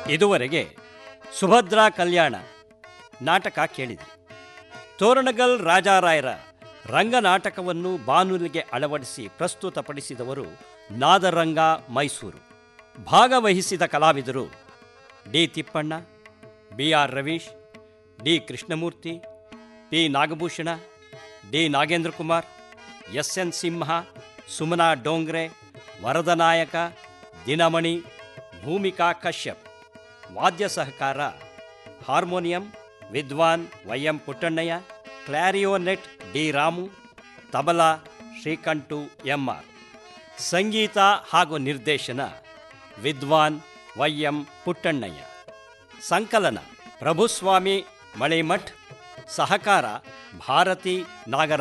ಇದುವರೆಗೆ ಸುಭದ್ರಾ ಕಲ್ಯಾಣ ನಾಟಕ ಕೇಳಿದೆ ತೋರಣಗಲ್ ರಾಜಾರಾಯರ ರಂಗನಾಟಕವನ್ನು ಬಾನುಲಿಗೆ ಅಳವಡಿಸಿ ಪ್ರಸ್ತುತಪಡಿಸಿದವರು ನಾದರಂಗ ಮೈಸೂರು ಭಾಗವಹಿಸಿದ ಕಲಾವಿದರು D Thippanna B R Ravish D Krishnamurthy P Nagabhushana D Nagendra Kumar S N Simha Sumana Dongre Varadanayaka Dinamani Bhoomika Kashyap ವಾದ್ಯ ಸಹಕಾರ harmonium Vidwan Y M Puttannayya clarionet D Ramu tabla Srikantu M R ಸಂಗೀತ ಹಾಗೂ ನಿರ್ದೇಶನ ವಿದ್ವಾನ್ ವೈ ಎಂ ಪುಟ್ಟಣ್ಣಯ್ಯ ಸಂಕಲನ ಪ್ರಭುಸ್ವಾಮಿ ಮಳೆಮಠ್ ಸಹಕಾರ ಭಾರತಿ ನಾಗರ